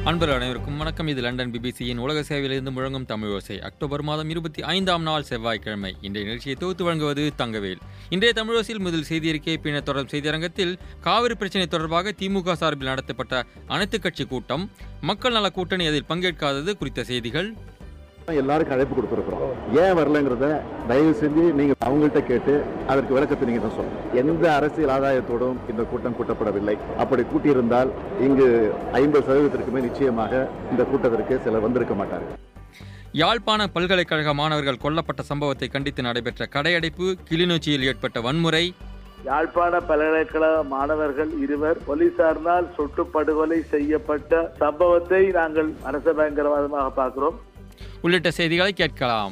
அன்பர் அனைவருக்கும் வணக்கம் இது லண்டன் பிபிசியின் உலக சேவையிலிருந்து முழங்கும் தமிழ் ஓசை அக்டோபர் மாதம் இருபத்தி ஐந்தாம் நாள் செவ்வாய்க்கிழமை இன்றைய நிகழ்ச்சியை தொகுத்து வழங்குவது தங்கவேல் இன்றைய தமிழோசையில் முதல் செய்தி அறிக்கை பின்னர் தொடரும் செய்தியரங்கத்தில் காவிரி பிரச்சினை தொடர்பாக திமுக சார்பில் நடத்தப்பட்ட அனைத்து கட்சி கூட்டம் மக்கள் நல கூட்டணி அதில் பங்கேற்காதது குறித்த செய்திகள் எல்லாருக்கும் அழைப்பு கொடுத்துருக்குறோம் ஏன் வரலங்கிறத தயவு செஞ்சு நீங்க அவங்கள்ட்ட கேட்டு அதற்கு விளக்கத்தை நீங்க தான் சொல்லணும் எந்த அரசியல் ஆதாயத்தோடும் இந்த கூட்டம் கூட்டப்படவில்லை அப்படி கூட்டியிருந்தால் இங்கு ஐம்பது சதவீதத்திற்குமே நிச்சயமாக இந்த கூட்டத்திற்கு சிலர் வந்திருக்க மாட்டார்கள் யாழ்ப்பாண பல்கலைக்கழக மாணவர்கள் கொல்லப்பட்ட சம்பவத்தை கண்டித்து நடைபெற்ற கடையடைப்பு கிளிநொச்சியில் ஏற்பட்ட வன்முறை யாழ்ப்பாண பல்கலைக்கழக மாணவர்கள் இருவர் போலீசாரினால் சுட்டு படுகொலை செய்யப்பட்ட சம்பவத்தை நாங்கள் அரச பயங்கரவாதமாக பார்க்கிறோம் உள்ளிட்ட செய்திகளை கேட்கலாம்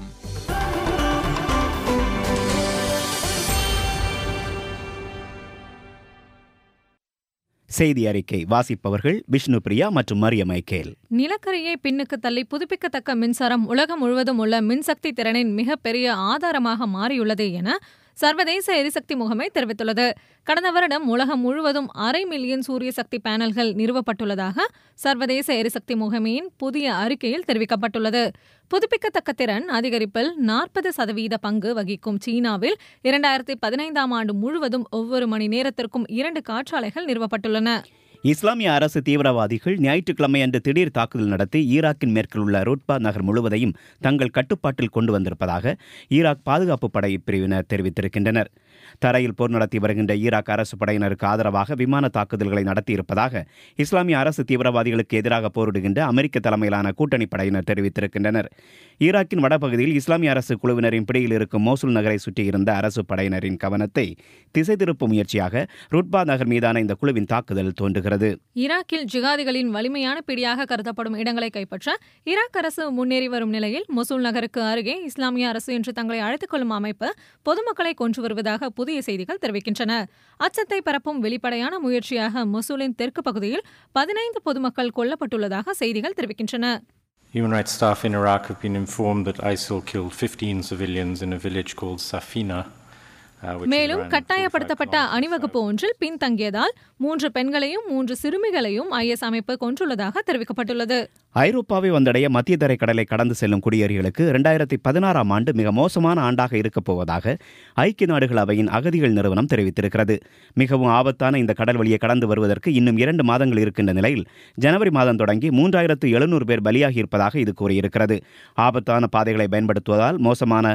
செய்தி அறிக்கை வாசிப்பவர்கள் விஷ்ணு பிரியா மற்றும் மரிய மைக்கேல் நிலக்கரியை பின்னுக்கு தள்ளி புதுப்பிக்கத்தக்க மின்சாரம் உலகம் முழுவதும் உள்ள மின்சக்தி திறனின் மிகப்பெரிய ஆதாரமாக மாறியுள்ளது என சர்வதேச எரிசக்தி முகமை தெரிவித்துள்ளது கடந்த வருடம் உலகம் முழுவதும் அரை மில்லியன் சூரிய சக்தி பேனல்கள் நிறுவப்பட்டுள்ளதாக சர்வதேச எரிசக்தி முகமையின் புதிய அறிக்கையில் தெரிவிக்கப்பட்டுள்ளது புதுப்பிக்கத்தக்க திறன் அதிகரிப்பில் நாற்பது சதவீத பங்கு வகிக்கும் சீனாவில் இரண்டாயிரத்தி பதினைந்தாம் ஆண்டு முழுவதும் ஒவ்வொரு மணி நேரத்திற்கும் இரண்டு காற்றாலைகள் நிறுவப்பட்டுள்ளன இஸ்லாமிய அரசு தீவிரவாதிகள் ஞாயிற்றுக்கிழமை அன்று திடீர் தாக்குதல் நடத்தி ஈராக்கின் மேற்கில் உள்ள ருட்பா நகர் முழுவதையும் தங்கள் கட்டுப்பாட்டில் கொண்டு வந்திருப்பதாக ஈராக் பாதுகாப்பு படை பிரிவினர் தெரிவித்திருக்கின்றனர் தரையில் போர் நடத்தி வருகின்ற ஈராக் அரசு படையினருக்கு ஆதரவாக விமான தாக்குதல்களை நடத்தியிருப்பதாக இஸ்லாமிய அரசு தீவிரவாதிகளுக்கு எதிராக போரிடுகின்ற அமெரிக்க தலைமையிலான கூட்டணி படையினர் தெரிவித்திருக்கின்றனர் ஈராக்கின் வடபகுதியில் இஸ்லாமிய அரசு குழுவினரின் பிடியில் இருக்கும் மோசுல் நகரை சுற்றியிருந்த அரசு படையினரின் கவனத்தை திசை திருப்பும் முயற்சியாக ருட்பா நகர் மீதான இந்த குழுவின் தாக்குதல் தோன்றுகிறது ஈராக்கில் ஜிகாதிகளின் வலிமையான பிடியாக கருதப்படும் இடங்களை கைப்பற்ற ஈராக் அரசு முன்னேறி வரும் நிலையில் மொசூல் நகருக்கு அருகே இஸ்லாமிய அரசு என்று தங்களை அழைத்துக் கொள்ளும் அமைப்பு பொதுமக்களை கொன்று வருவதாக புதிய செய்திகள் தெரிவிக்கின்றன அச்சத்தை பரப்பும் வெளிப்படையான முயற்சியாக மொசூலின் தெற்கு பகுதியில் பதினைந்து பொதுமக்கள் கொல்லப்பட்டுள்ளதாக செய்திகள் தெரிவிக்கின்றன Human rights staff in Iraq have been informed that ISIL killed 15 civilians in a village called Safina. uh, which is மேலும் around கட்டாயப்படுத்தப்பட்ட 45 kilometers அணிவகுப்பு ஒன்றில் பின்தங்கியதால் மூன்று பெண்களையும் மூன்று சிறுமிகளையும் ஐஎஸ் அமைப்பு கொன்றுள்ளதாக தெரிவிக்கப்பட்டுள்ளது ஐரோப்பாவை வந்தடைய மத்திய தரை கடலை கடந்து செல்லும் குடியேறிகளுக்கு இரண்டாயிரத்தி பதினாறாம் ஆண்டு மிக மோசமான ஆண்டாக இருக்கப் போவதாக ஐக்கிய நாடுகள் அவையின் அகதிகள் நிறுவனம் தெரிவித்திருக்கிறது மிகவும் ஆபத்தான இந்த கடல் வழியை கடந்து வருவதற்கு இன்னும் இரண்டு மாதங்கள் இருக்கின்ற நிலையில் ஜனவரி மாதம் தொடங்கி மூன்றாயிரத்து எழுநூறு பேர் பலியாகி இருப்பதாக இது கூறியிருக்கிறது ஆபத்தான பாதைகளை பயன்படுத்துவதால் மோசமான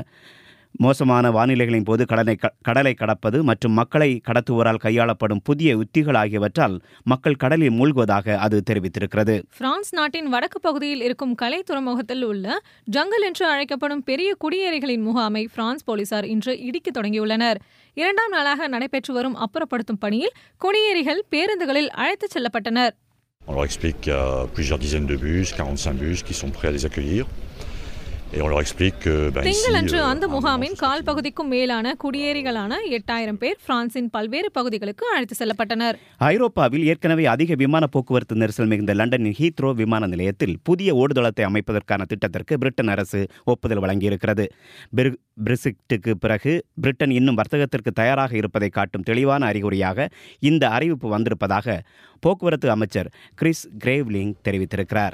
மோசமான வானிலைகளின் போது கடலை க- கடலை கடப்பது மற்றும் மக்களை கடத்துவோரால் கையாளப்படும் புதிய உத்திகள் ஆகியவற்றால் மக்கள் கடலில் மூழ்குவதாக அது தெரிவித்திருக்கிறது பிரான்ஸ் நாட்டின் வடக்கு பகுதியில் இருக்கும் கலை துறைமுகத்தில் உள்ள ஜங்கல் என்று அழைக்கப்படும் பெரிய குடியேறிகளின் முகாமை பிரான்ஸ் போலீசார் இன்று இடிக்க தொடங்கியுள்ளனர் இரண்டாம் நாளாக நடைபெற்று வரும் அப்புறப்படுத்தும் பணியில் குடியேறிகள் பேருந்துகளில் அழைத்துச் செல்லப்பட்டனர் On leur explique qu'il y a plusieurs dizaines de bus, 45 bus qui sont prêts à les accueillir. Et on leur explique que ben, ici, திங்களன்று euh, அந்த à un முகாமின் moment, கால் பகுதிக்கும் மேலான குடியேறிகளான எட்டாயிரம் பேர் பிரான்சின் பல்வேறு பகுதிகளுக்கு அழைத்து செல்லப்பட்டனர் ஐரோப்பாவில் ஏற்கனவே அதிக விமான போக்குவரத்து நெரிசல் மிகுந்த லண்டனின் ஹீத்ரோ விமான நிலையத்தில் புதிய ஓடுதளத்தை அமைப்பதற்கான திட்டத்திற்கு பிரிட்டன் அரசு ஒப்புதல் வழங்கியிருக்கிறது பிரு- பிரெக்சிட்டுக்கு பிறகு பிரிட்டன் இன்னும் வர்த்தகத்திற்கு தயாராக இருப்பதை காட்டும் தெளிவான அறிகுறியாக இந்த அறிவிப்பு வந்திருப்பதாக போக்குவரத்து அமைச்சர் கிறிஸ் கிரேவ்லிங் தெரிவித்திருக்கிறார்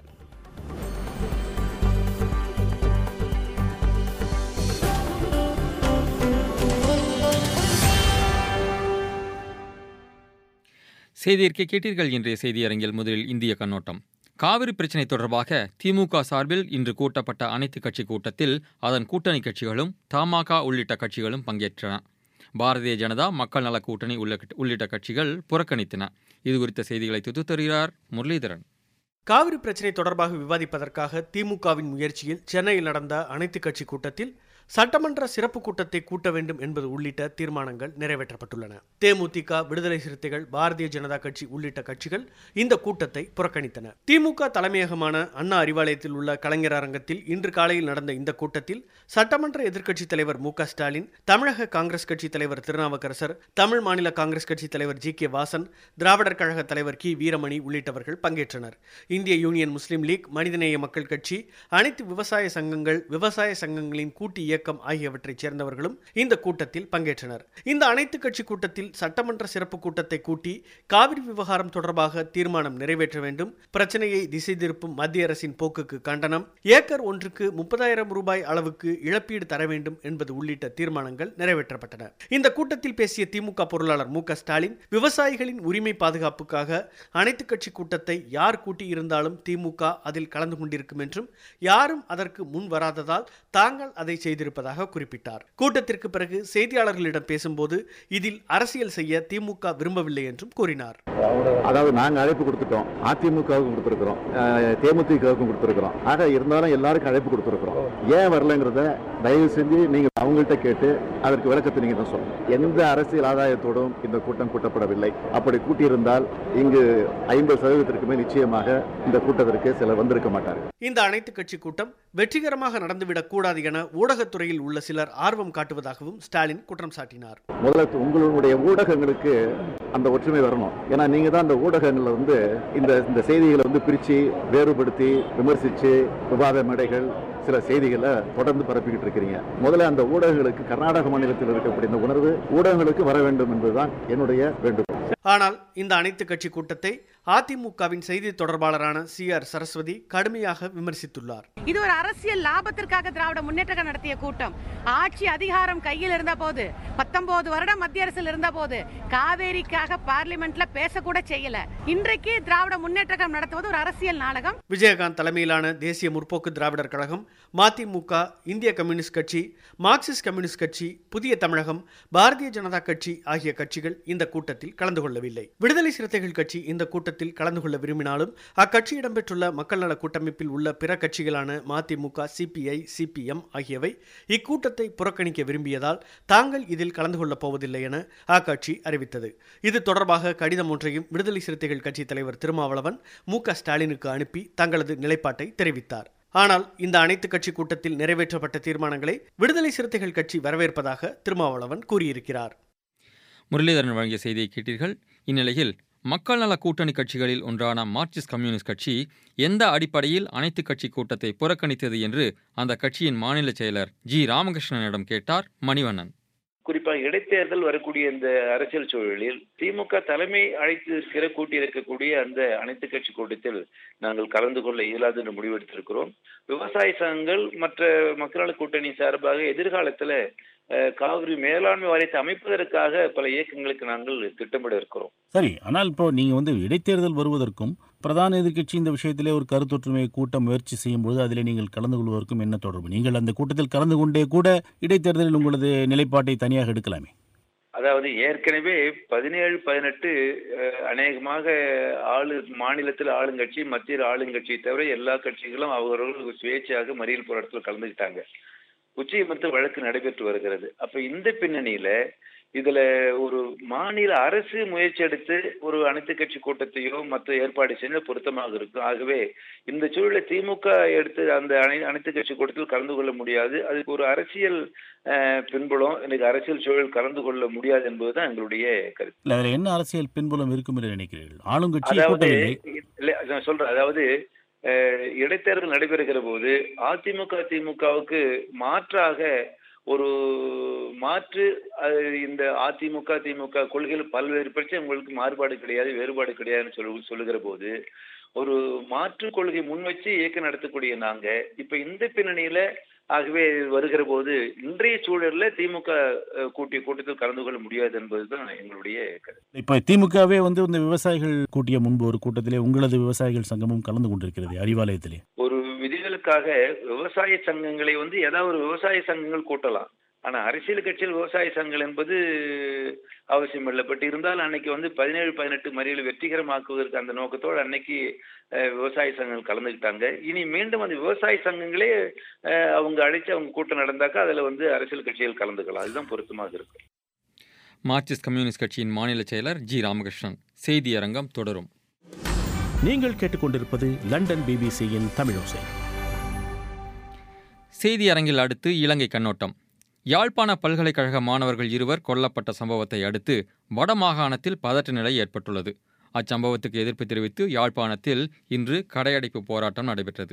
செய்தியறிக்கை கேட்டீர்கள் இன்றைய செய்தியரங்கில் முதலில் இந்திய கண்ணோட்டம் காவிரி பிரச்சினை தொடர்பாக திமுக சார்பில் இன்று கூட்டப்பட்ட அனைத்து கட்சி கூட்டத்தில் அதன் கூட்டணி கட்சிகளும் தமாக உள்ளிட்ட கட்சிகளும் பங்கேற்றன பாரதிய ஜனதா மக்கள் நல கூட்டணி உள்ள- உள்ளிட்ட கட்சிகள் புறக்கணித்தன இது குறித்த செய்திகளை தொகுத்தருகிறார் முரளிதரன் காவிரி பிரச்சினை தொடர்பாக விவாதிப்பதற்காக திமுகவின் முயற்சியில் சென்னையில் நடந்த அனைத்து கட்சி கூட்டத்தில் சட்டமன்ற சிறப்பு கூட்டத்தை கூட்ட வேண்டும் என்பது உள்ளிட்ட தீர்மானங்கள் நிறைவேற்றப்பட்டுள்ளன தேமுதிக விடுதலை சிறுத்தைகள் பாரதிய ஜனதா கட்சி உள்ளிட்ட கட்சிகள் இந்த கூட்டத்தை புறக்கணித்தன திமுக தலைமையகமான அண்ணா அறிவாலயத்தில் உள்ள கலைஞர் அரங்கத்தில் இன்று காலையில் நடந்த இந்த கூட்டத்தில் சட்டமன்ற எதிர்க்கட்சித் தலைவர் மு க ஸ்டாலின் தமிழக காங்கிரஸ் கட்சி தலைவர் திருநாவுக்கரசர் தமிழ் மாநில காங்கிரஸ் கட்சி தலைவர் ஜி கே வாசன் திராவிடர் கழக தலைவர் கி வீரமணி உள்ளிட்டவர்கள் பங்கேற்றனர் இந்திய யூனியன் முஸ்லீம் லீக் மனிதநேய மக்கள் கட்சி அனைத்து விவசாய சங்கங்கள் விவசாய சங்கங்களின் கூட்டு இயக்கம் ஆகியவற்றைச் சேர்ந்தவர்களும் இந்த கூட்டத்தில் பங்கேற்றனர் இந்த அனைத்து கட்சி கூட்டத்தில் சட்டமன்ற சிறப்பு கூட்டத்தை கூட்டி காவிரி விவகாரம் தொடர்பாக தீர்மானம் நிறைவேற்ற வேண்டும் பிரச்சனையை திசை திருப்பும் மத்திய அரசின் போக்குக்கு கண்டனம் ஏக்கர் ஒன்றுக்கு முப்பதாயிரம் ரூபாய் அளவுக்கு இழப்பீடு தர வேண்டும் என்பது உள்ளிட்ட தீர்மானங்கள் நிறைவேற்றப்பட்டன இந்த கூட்டத்தில் பேசிய திமுக பொருளாளர் மு க ஸ்டாலின் விவசாயிகளின் உரிமை பாதுகாப்புக்காக அனைத்து கட்சி கூட்டத்தை யார் கூட்டியிருந்தாலும் திமுக அதில் கலந்து கொண்டிருக்கும் என்றும் யாரும் அதற்கு முன் வராததால் தாங்கள் அதை செய்திருப்பதாக குறிப்பிட்டார் கூட்டத்திற்கு பிறகு செய்தியாளர்களிடம் பேசும்போது இதில் அரசியல் செய்ய திமுக விரும்பவில்லை என்றும் கூறினார் அதாவது நாங்க அழைப்பு கொடுத்துட்டோம் அதிமுகவுக்கும் கொடுத்துருக்கிறோம் அஹ், தேமுதிகவுக்கும் கொடுத்துருக்கிறோம் ஆக இருந்தாலும் எல்லாருக்கும் அழைப்பு கொடுத்துருக்கிறோம் ஏன் வரலங்கிறத தயவு செஞ்சு நீங்க அவங்கள்ட்ட கேட்டு அதற்கு விளக்கத்தை நீங்க தான் சொல்லணும் எந்த அரசியல் ஆதாயத்தோடும் இந்த கூட்டம் கூட்டப்படவில்லை அப்படி கூட்டியிருந்தால் இங்கு ஐம்பது சதவீதத்திற்கு மேல் நிச்சயமாக இந்த கூட்டத்திற்கு சிலர் வந்திருக்க மாட்டார்கள் இந்த அனைத்து கட்சி கூட்டம் வெற்றிகரமாக நடந்துவிடக் கூடாது என ஊடகத்துறையில் உள்ள சிலர் ஆர்வம் காட்டுவதாகவும் ஸ்டாலின் குற்றம் சாட்டினார் முதல்ல உங்களுடைய ஊடகங்களுக்கு அந்த ஒற்றுமை வரணும் ஏன்னா நீங்க தான் அந்த ஊடகங்கள்ல வந்து இந்த இந்த செய்திகளை வந்து பிரிச்சு வேறுபடுத்தி விமர்சிச்சு விவாத மேடைகள் சில செய்திகளை தொடர்ந்து பரப்பிக்கிட்டு இருக்கிறீங்க முதல்ல அந்த ஊடகங்களுக்கு கர்நாடக மாநிலத்தில் இருக்கக்கூடிய இந்த உணர்வு ஊடகங்களுக்கு வர வேண்டும் என்பதுதான் என்னுடைய வேண்டுகோள் ஆனால் இந்த அனைத்து கட்சி கூட்டத்தை அதிமுகவின் செய்தி தொடர்பாளரான சி ஆர் சரஸ்வதி கடுமையாக விமர்சித்துள்ளார் இது ஒரு அரசியல் லாபத்திற்காக திராவிட முன்னேற்ற கழகம் நடத்திய கூட்டம் ஆட்சி அதிகாரம் கையில் இருந்த போது பத்தொன்பது வருடம் மத்திய அரசில் இருந்த போது காவேரிக்காக பார்லிமெண்ட்ல பேசக்கூட செய்யல இன்றைக்கு திராவிட முன்னேற்ற கழகம் நடத்துவது ஒரு அரசியல் நாடகம் விஜயகாந்த் தலைமையிலான தேசிய முற்போக்கு திராவிடர் கழகம் மதிமுக இந்திய கம்யூனிஸ்ட் கட்சி மார்க்சிஸ்ட் கம்யூனிஸ்ட் கட்சி புதிய தமிழகம் பாரதிய ஜனதா கட்சி ஆகிய கட்சிகள் இந்த கூட்டத்தில் கலந்து கொள்ளவில்லை விடுதலை சிறுத்தைகள் கட்சி இந்த கூட்டத்தில் கலந்து கொள்ள விரும்பினாலும் அக்கட்சி இடம்பெற்றுள்ள மக்கள் நல கூட்டமைப்பில் உள்ள பிற கட்சிகளான மதிமுக சிபிஐ சிபிஎம் ஆகியவை இக்கூட்டத்தை புறக்கணிக்க விரும்பியதால் தாங்கள் இதில் கலந்து கொள்ளப் போவதில்லை என அக்கட்சி அறிவித்தது இது தொடர்பாக கடிதம் ஒன்றையும் விடுதலை சிறுத்தைகள் கட்சி தலைவர் திருமாவளவன் மு க ஸ்டாலினுக்கு அனுப்பி தங்களது நிலைப்பாட்டை தெரிவித்தார் ஆனால் இந்த அனைத்து கட்சி கூட்டத்தில் நிறைவேற்றப்பட்ட தீர்மானங்களை விடுதலை சிறுத்தைகள் கட்சி வரவேற்பதாக திருமாவளவன் கூறியிருக்கிறார் முரளிதரன் வழங்கிய செய்தியை கேட்டீர்கள் இந்நிலையில் மக்கள் நல கூட்டணி கட்சிகளில் ஒன்றான மார்க்சிஸ்ட் கம்யூனிஸ்ட் கட்சி எந்த அடிப்படையில் அனைத்து கட்சி கூட்டத்தை புறக்கணித்தது என்று அந்த கட்சியின் மாநில செயலர் ஜி ராமகிருஷ்ணனிடம் கேட்டார் மணிவண்ணன் குறிப்பாக இடைத்தேர்தல் வரக்கூடிய இந்த அரசியல் சூழலில் திமுக தலைமை அழைத்திருக்கிற கூட்டியிருக்கக்கூடிய அந்த அனைத்து கட்சி கூட்டத்தில் நாங்கள் கலந்து கொள்ள இயலாது என்று முடிவெடுத்திருக்கிறோம் விவசாய சங்கங்கள் மற்ற மக்கள் கூட்டணி சார்பாக எதிர்காலத்துல அஹ், காவிரி மேலாண்மை வாரியத்தை அமைப்பதற்காக பல இயக்கங்களுக்கு நாங்கள் திட்டமிட இருக்கிறோம் சரி ஆனால் இப்போ நீங்க வந்து இடைத்தேர்தல் வருவதற்கும் பிரதான எதிர்க்கட்சி இந்த விஷயத்திலே ஒரு கருத்தொற்றுமையை கூட்ட முயற்சி செய்யும் பொழுது அதிலே நீங்கள் கலந்து கொள்வதற்கும் என்ன தொடர்பு நீங்கள் அந்த கூட்டத்தில் கலந்து கொண்டே கூட இடைத்தேர்தலில் உங்களது நிலைப்பாட்டை தனியாக எடுக்கலாமே அதாவது ஏற்கனவே பதினேழு பதினெட்டு அஹ், அநேகமாக ஆளு மாநிலத்தில் ஆளுங்கட்சி மத்தியில் ஆளுங்கட்சியை தவிர எல்லா கட்சிகளும் அவர்கள் சுயேட்சையாக மறியல் போராட்டத்தில் கலந்துக்கிட்டாங்க உச்சநீதிமன்ற வழக்கு நடைபெற்று வருகிறது அப்ப இந்த பின்னணியில இதுல ஒரு மாநில அரசு முயற்சி எடுத்து ஒரு அனைத்து கட்சி கூட்டத்தையோ மற்ற ஏற்பாடு செஞ்ச பொருத்தமாக இருக்கும் ஆகவே இந்த சூழலை திமுக எடுத்து அந்த அனை அனைத்து கட்சி கூட்டத்தில் கலந்து கொள்ள முடியாது அதுக்கு ஒரு அரசியல் அஹ், பின்புலம் இன்னைக்கு அரசியல் சூழல் கலந்து கொள்ள முடியாது என்பதுதான் எங்களுடைய கருத்து இல்ல அதுல என்ன அரசியல் பின்புலம் இருக்கும் என்று நினைக்கிறீர்கள் ஆளுங்கட்சி அதாவது கூட்டவில்லை இல்ல நான் சொல்றேன் அதாவது அஹ், இடைத்தேர்தல் நடைபெறுகிற போது அதிமுக திமுகவுக்கு மாற்றாக ஒரு மாற்று அஹ், இந்த அதிமுக திமுக கொள்கையில் பல்வேறு பிரச்சனை உங்களுக்கு மாறுபாடு கிடையாது வேறுபாடு கிடையாதுன்னு சொல்லு சொல்லுகிற போது ஒரு மாற்று கொள்கை முன் வச்சு இயக்கம் நடத்தக்கூடிய நாங்க இப்ப இந்த பின்னணியில ஆகவே வருகிற போது இன்றைய சூழல்ல திமுக அஹ், கூட்டிய கூட்டத்தில் கலந்து கொள்ள முடியாது என்பதுதான் எங்களுடைய கருத்து இப்ப திமுகவே வந்து இந்த விவசாயிகள் கூட்டிய முன்பு ஒரு கூட்டத்திலே உங்களது விவசாயிகள் சங்கமும் கலந்து கொண்டிருக்கிறது அறிவாலயத்திலே ஒரு விதிகளுக்காக விவசாய சங்கங்களை வந்து ஏதாவது ஒரு விவசாய சங்கங்கள் கூட்டலாம் ஆனா அரசியல் கட்சியில் விவசாய சங்கங்கள் என்பது அவசியம் இல்லை பட் இருந்தாலும் அன்னைக்கு வந்து பதினேழு பதினெட்டு மறியலை வெற்றிகரமாக்குவதற்கு அந்த நோக்கத்தோடு அன்னைக்கு அஹ், விவசாய சங்கங்கள் கலந்துக்கிட்டாங்க இனி மீண்டும் அந்த விவசாய சங்கங்களே அஹ், அவங்க அழைச்சு அவங்க கூட்டம் நடந்தாக்கா அதுல வந்து அரசியல் கட்சிகள் கலந்துக்கலாம் அதுதான் பொருத்தமாக இருக்கும் மார்க்சிஸ்ட் கம்யூனிஸ்ட் கட்சியின் மாநில செயலர் ஜி ராமகிருஷ்ணன் செய்தி அரங்கம் தொடரும் நீங்கள் கேட்டுக்கொண்டிருப்பது லண்டன் பிபிசியின் தமிழோசை செய்தி அரங்கில் அடுத்து இலங்கை கண்ணோட்டம் யாழ்ப்பாண பல்கலைக்கழக மாணவர்கள் இருவர் கொல்லப்பட்ட சம்பவத்தை அடுத்து வடமாகாணத்தில் பதற்ற நிலை ஏற்பட்டுள்ளது அச்சம்பவத்துக்கு எதிர்ப்பு தெரிவித்து யாழ்ப்பாணத்தில் இன்று கடையடைப்பு போராட்டம் நடைபெற்றது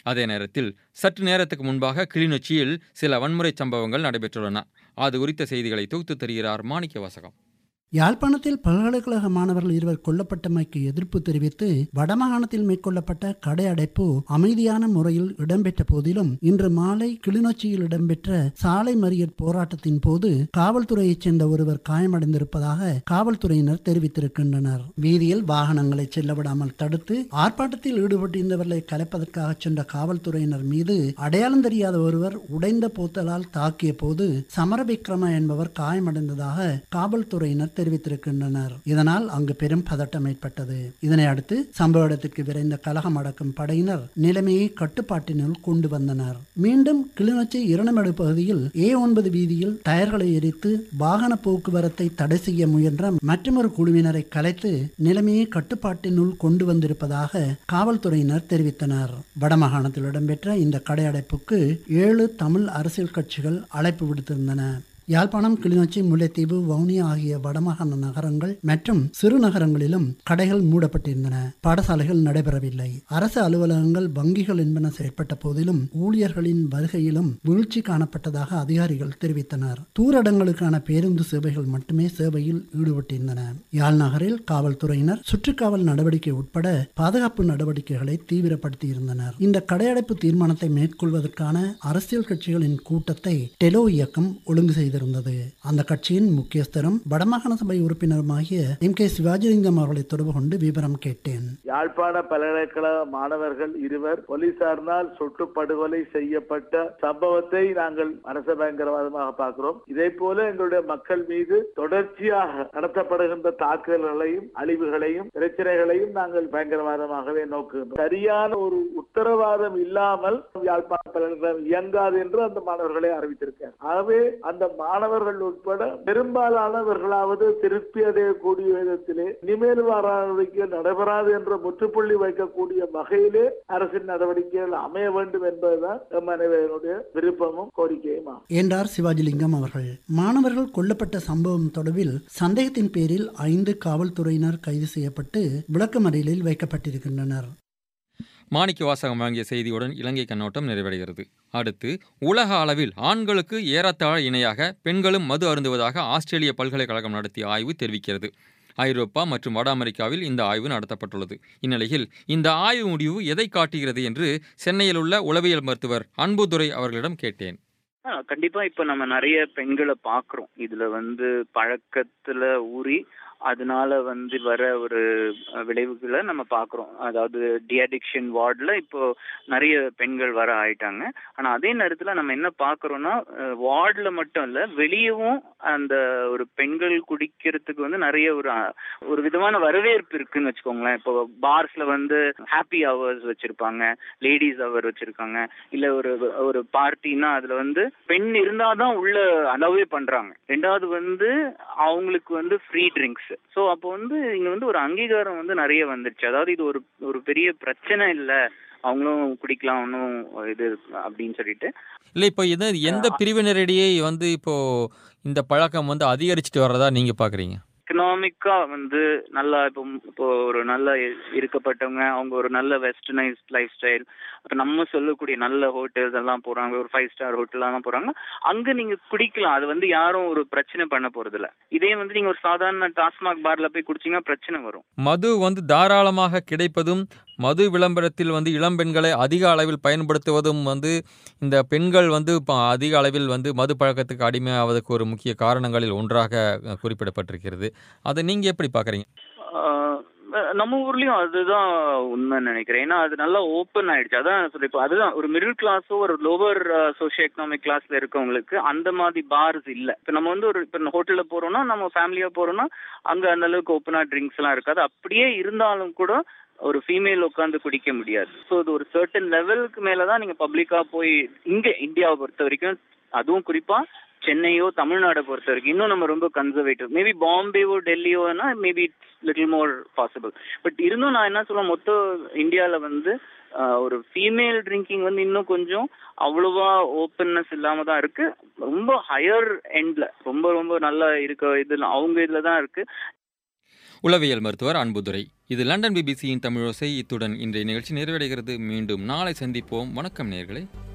அதே நேரத்தில் சற்று நேரத்துக்கு முன்பாக கிளிநொச்சியில் சில வன்முறை சம்பவங்கள் நடைபெற்றுள்ளன அது குறித்த செய்திகளை தொகுத்து தருகிறார் மாணிக்க வாசகம் யாழ்ப்பாணத்தில் பல்கலைக்கழக மாணவர்கள் இருவர் கொல்லப்பட்டமைக்கு எதிர்ப்பு தெரிவித்து வடமாகாணத்தில் மேற்கொள்ளப்பட்ட கடை அடைப்பு அமைதியான முறையில் இடம்பெற்ற போதிலும் இன்று மாலை கிளிநொச்சியில் இடம்பெற்ற சாலை மறியல் போராட்டத்தின் போது காவல்துறையைச் சேர்ந்த ஒருவர் காயமடைந்திருப்பதாக காவல்துறையினர் தெரிவித்திருக்கின்றனர் வீதியில் வாகனங்களை செல்ல விடாமல் தடுத்து ஆர்ப்பாட்டத்தில் ஈடுபட்டிருந்தவர்களை கலைப்பதற்காக சென்ற காவல்துறையினர் மீது அடையாளம் தெரியாத ஒருவர் உடைந்த போத்தலால் தாக்கிய போது சமரவிக்ரம என்பவர் காயமடைந்ததாக காவல்துறையினர் தெரிவித்திருக்கின்றனர் இதனால் அங்கு பெரும் பதட்டம் ஏற்பட்டது இதனை அடுத்து சம்பவ இடத்திற்கு விரைந்த கலகம் அடக்கும் படையினர் நிலைமையை கட்டுப்பாட்டினுள் கொண்டு வந்தனர் மீண்டும் கிளிநொச்சி இரணமடு பகுதியில் ஏ ஒன்பது வீதியில் டயர்களை எரித்து வாகன போக்குவரத்தை தடை செய்ய முயன்ற மற்றொரு குழுவினரை கலைத்து நிலைமையை கட்டுப்பாட்டினுள் கொண்டு வந்திருப்பதாக காவல்துறையினர் தெரிவித்தனர் வடமாகாணத்தில் இடம்பெற்ற இந்த கடையடைப்புக்கு ஏழு தமிழ் அரசியல் கட்சிகள் அழைப்பு விடுத்திருந்தன யாழ்ப்பாணம் கிளிநொச்சி முல்லைத்தீவு வவுனியா ஆகிய வடமாகாண நகரங்கள் மற்றும் சிறு நகரங்களிலும் கடைகள் மூடப்பட்டிருந்தன பாடசாலைகள் நடைபெறவில்லை அரசு அலுவலகங்கள் வங்கிகள் என்பன செயற்பட்ட போதிலும் ஊழியர்களின் வருகையிலும் வீழ்ச்சி காணப்பட்டதாக அதிகாரிகள் தெரிவித்தனர் தூரடங்களுக்கான பேருந்து சேவைகள் மட்டுமே சேவையில் ஈடுபட்டிருந்தன யாழ் நகரில் காவல்துறையினர் சுற்றுக்காவல் நடவடிக்கை உட்பட பாதுகாப்பு நடவடிக்கைகளை தீவிரப்படுத்தியிருந்தனர் இந்த கடையடைப்பு தீர்மானத்தை மேற்கொள்வதற்கான அரசியல் கட்சிகளின் கூட்டத்தை டெலோ இயக்கம் ஒழுங்கு செய்திருந்தது அந்த கட்சியின் முக்கியஸ்தரும் வடமாகாண சபை உறுப்பினருமாகிய எம் கே சிவாஜிலிங்கம் அவர்களை தொடர்பு கொண்டு விவரம் கேட்டேன் யாழ்ப்பாண பல்கலைக்கழக மாணவர்கள் இருவர் போலீசாரினால் சுட்டு படுகொலை செய்யப்பட்ட சம்பவத்தை நாங்கள் அரச பயங்கரவாதமாக பார்க்கிறோம் இதே போல எங்களுடைய மக்கள் மீது தொடர்ச்சியாக நடத்தப்படுகின்ற தாக்குதல்களையும் அழிவுகளையும் பிரச்சனைகளையும் நாங்கள் பயங்கரவாதமாகவே நோக்குகிறோம் சரியான ஒரு உத்தரவாதம் இல்லாமல் யாழ்ப்பாண பல்கலைக்கழகம் இயங்காது என்று அந்த மாணவர்களை அறிவித்திருக்கார் ஆகவே அந்த மாணவர்கள் உட்பட பெரும்பாலானவர்களாவது திருப்பி அடையக்கூடிய விதத்திலே இனிமேல் நடவடிக்கை நடைபெறாது என்ற முற்றுப்புள்ளி வைக்கக்கூடிய வகையிலே அரசின் நடவடிக்கைகள் அமைய வேண்டும் என்பதுதான் எம் அனைவருடைய விருப்பமும் கோரிக்கையும் ஆகும் என்றார் சிவாஜிலிங்கம் அவர்கள் மாணவர்கள் கொல்லப்பட்ட சம்பவம் தொடர்பில் சந்தேகத்தின் பேரில் ஐந்து காவல்துறையினர் கைது செய்யப்பட்டு விளக்கமறியலில் வைக்கப்பட்டிருக்கின்றனர் மாணிக்க வாசகம் வழங்கிய செய்தியுடன் இலங்கை கண்ணோட்டம் நிறைவடைகிறது அடுத்து உலக அளவில் ஆண்களுக்கு ஏறத்தாழ இணையாக பெண்களும் மது அருந்துவதாக ஆஸ்திரேலிய பல்கலைக்கழகம் நடத்திய ஆய்வு தெரிவிக்கிறது ஐரோப்பா மற்றும் வட அமெரிக்காவில் இந்த ஆய்வு நடத்தப்பட்டுள்ளது இந்நிலையில் இந்த ஆய்வு முடிவு எதை காட்டுகிறது என்று சென்னையில் உள்ள உளவியல் மருத்துவர் அன்புதுரை அவர்களிடம் கேட்டேன் ஆ, கண்டிப்பா இப்ப நம்ம நிறைய பெண்களை பாக்குறோம் இதுல வந்து பழக்கத்துல ஊறி அதனால வந்து வர ஒரு அஹ், விளைவுகளை நம்ம பாக்குறோம் அதாவது டிஅடிக்ஷன் வார்டுல இப்போ நிறைய பெண்கள் வர ஆயிட்டாங்க ஆனா அதே நேரத்துல நம்ம என்ன பாக்குறோம்னா வார்டுல மட்டும் இல்ல வெளியவும் அந்த ஒரு பெண்கள் குடிக்கிறதுக்கு வந்து நிறைய ஒரு அஹ், ஒரு விதமான வரவேற்பு இருக்குன்னு வச்சுக்கோங்களேன் இப்போ பார்ஸ்ல வந்து ஹாப்பி ஹவர்ஸ் வச்சிருப்பாங்க லேடிஸ் ஹவர் வச்சிருக்காங்க இல்ல ஒரு ஒரு பார்ட்டினா அதுல வந்து பெண் இருந்தாதான் உள்ள அலோவே பண்றாங்க ரெண்டாவது வந்து அவங்களுக்கு வந்து ஃப்ரீ ட்ரிங்க்ஸ் ஸோ அப்போ வந்து இங்க வந்து ஒரு அங்கீகாரம் வந்து நிறைய வந்துருச்சு அதாவது இது ஒரு ஒரு பெரிய பிரச்சனை இல்ல அவங்களும் குடிக்கலாம் ஒன்றும் இது அப்படின்னு சொல்லிட்டு இல்லை இப்போ இது எந்த பிரிவினரிடையே வந்து இப்போ இந்த பழக்கம் வந்து அதிகரிச்சுட்டு வர்றதா நீங்க பாக்குறீங்க எக்கனாமிக்கா வந்து நல்லா இப்போ இப்போ ஒரு நல்ல இ- இருக்கப்பட்டவங்க அவங்க ஒரு நல்ல வெஸ்டர்னைஸ்ட் லைஃப் ஸ்டைல் இப்போ நம்ம சொல்லக்கூடிய நல்ல ஹோட்டல்ஸ் எல்லாம் போறாங்க ஒரு ஃபைவ் ஸ்டார் ஹோட்டல்லாம் போறாங்க அங்க நீங்க குடிக்கலாம் அது வந்து யாரும் ஒரு பிரச்சனை பண்ண போறது இல்ல இதே வந்து நீங்க ஒரு சாதாரண டாஸ்மாக் பார்ல போய் குடிச்சீங்கன்னா பிரச்சனை வரும் மது வந்து தாராளமாக கிடைப்பதும் மது விளம்பரத்தில் வந்து இளம் பெண்களை அதிக அளவில் பயன்படுத்துவதும் வந்து இந்த பெண்கள் வந்து இப்போ அதிக அளவில் வந்து மது பழக்கத்துக்கு அடிமையாவதற்கு ஒரு முக்கிய காரணங்களில் ஒன்றாக அஹ், குறிப்பிடப்பட்டிருக்கிறது அதை நீங்க எப்படி பாக்குறீங்க ஆஹ் நம்ம ஊர்லயும் அதுதான் உண்மைன்னு நினைக்கிறேன் ஏன்னா அது நல்லா ஓப்பன் ஆயிடுச்சு அதான் சொல்லி இப்போ அதுதான் ஒரு மிடில் கிளாஸோ ஒரு லோவர் சோஷியோ எக்கனாமிக் கிளாஸ்ல இருக்கவங்களுக்கு அந்த மாதிரி பார்ஸ் இல்ல இப்போ நம்ம வந்து ஒரு இப்போ ஹோட்டல்ல போறோம்னா நம்ம ஃபேமிலியா போறோம்னா அங்க அந்த அளவுக்கு ஓப்பனா ட்ரிங்க்ஸ் எல்லாம் இருக்காது அப்படியே இருந்தாலும் கூட ஒரு ஃபீமேல் உட்காந்து குடிக்க முடியாது ஸோ இது ஒரு சர்டன் லெவலுக்கு மேல தான் நீங்க பப்ளிக்கா போய் இங்க இந்தியாவை பொறுத்த வரைக்கும் அதுவும் குறிப்பா சென்னையோ தமிழ்நாடை பொறுத்த வரைக்கும் இன்னும் நம்ம ரொம்ப கன்சர்வேட்டிவ் மேபி பாம்பேவோ டெல்லியோனா maybe little more possible but இருந்தும் நான் என்ன சொல்ல மொத்த இந்தியால வந்து ஆஹ், ஒரு ஃபீமேல் ட்ரிங்கிங் வந்து இன்னும் கொஞ்சம் அவ்வளவா ஓப்பன்னஸ் இல்லாம தான் இருக்கு ரொம்ப ஹையர் எண்ட்ல ரொம்ப ரொம்ப நல்லா இருக்க இதுல அவங்க இதுல தான் இருக்கு உளவியல் மருத்துவர் அன்புதுரை இது லண்டன் பிபிசியின் தமிழோசை இத்துடன் இன்றைய நிகழ்ச்சி நிறைவடைகிறது மீண்டும் நாளை சந்திப்போம் வணக்கம் நேர்களே